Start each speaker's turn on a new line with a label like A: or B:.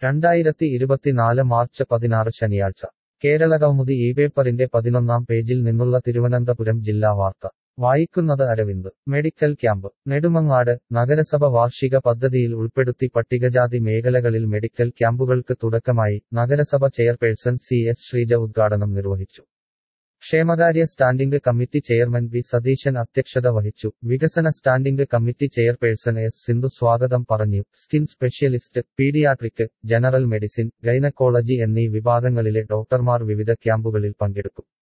A: രണ്ടായിരത്തി ഇരുപത്തിനാല് മാർച്ച് പതിനാറ് ശനിയാഴ്ച കേരളകൗമുദി ഈ പേപ്പറിന്റെ പതിനൊന്നാം പേജിൽ നിന്നുള്ള തിരുവനന്തപുരം ജില്ലാ വാർത്ത വായിക്കുന്നത് അരവിന്ദ് മെഡിക്കൽ ക്യാമ്പ് നെടുമങ്ങാട് നഗരസഭ വാർഷിക പദ്ധതിയിൽ ഉൾപ്പെടുത്തി പട്ടികജാതി മേഖലകളിൽ മെഡിക്കൽ ക്യാമ്പുകൾക്ക് തുടക്കമായി നഗരസഭ ചെയർപേഴ്സൺ സി എസ് ശ്രീജ ഉദ്ഘാടനം നിർവഹിച്ചു ക്ഷേമകാര്യ standing committee chairman V Satheesan അധ്യക്ഷത വഹിച്ചു വികസന standing committee chairperson S Sindhu സ്വാഗതം പറഞ്ഞു skin specialist paediatric general medicine gynaecology എന്നീ വിഭാഗങ്ങളിലെ ഡോക്ടർമാർ വിവിധ ക്യാമ്പുകളിൽ പങ്കെടുക്കും